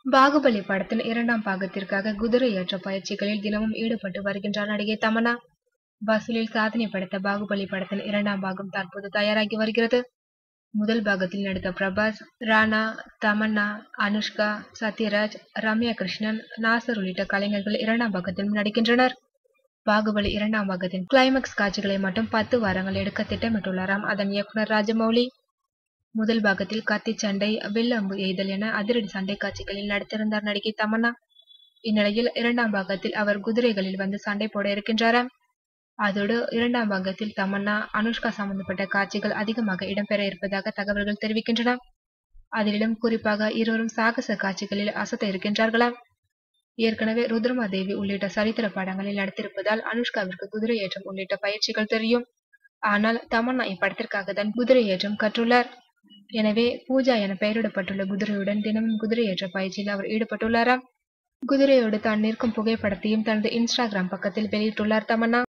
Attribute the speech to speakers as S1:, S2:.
S1: பாகுபலி படத்தின் இரண்டாம் பாகத்திற்காக குதிரை ஏற்ற பயிற்சிகளில் தினமும் ஈடுபட்டு வருகின்றார் நடிகை தமன்னா வசூலில் சாதனை படைத்த பாகுபலி படத்தின் இரண்டாம் பாகம் தற்போது தயாராகி வருகிறது முதல் பாகத்தில் நடித்த பிரபாஸ் ராணா தமன்னா அனுஷ்கா சத்யராஜ் ரம்யா கிருஷ்ணன் நாசர் உள்ளிட்ட கலைஞர்கள் இரண்டாம் பாகத்திலும் நடிக்கின்றனர் பாகுபலி இரண்டாம் பாகத்தின் கிளைமேக்ஸ் காட்சிகளை மட்டும் பத்து வாரங்கள் எடுக்க திட்டமிட்டுள்ளாராம் அதன் இயக்குனர் ராஜமௌலி முதல் பாகத்தில் கத்தி சண்டை வில்லம்பு எய்தல் என அதிரடி சண்டை காட்சிகளில் நடித்திருந்தார் நடிகை தமன்னா இந்நிலையில் இரண்டாம் பாகத்தில் அவர் குதிரைகளில் வந்து சண்டை போட இருக்கின்றாராம் அதோடு இரண்டாம் பாகத்தில் தமன்னா அனுஷ்கா சம்பந்தப்பட்ட காட்சிகள் அதிகமாக இடம்பெற இருப்பதாக தகவல்கள் தெரிவிக்கின்றன அதிலும் குறிப்பாக இருவரும் சாகச காட்சிகளில் அசத்த இருக்கின்றார்களாம் ஏற்கனவே ருத்ரமாதேவி உள்ளிட்ட சரித்திர படங்களில் நடித்திருப்பதால் அனுஷ்காவிற்கு குதிரை ஏற்றம் உள்ளிட்ட பயிற்சிகள் தெரியும் ஆனால் தமன்னா இப்படத்திற்காக தான் குதிரை ஏற்றம் கற்றுள்ளார் எனவே பூஜா என பெயரிடப்பட்டுள்ள குதிரையுடன் தினமும் குதிரை ஏற்ற பயிற்சியில் அவர் ஈடுபட்டுள்ளாராம் குதிரையோடு தான் நிற்கும் புகைப்படத்தையும் தனது இன்ஸ்டாகிராம் பக்கத்தில் வெளியிட்டுள்ளார் தமன்னா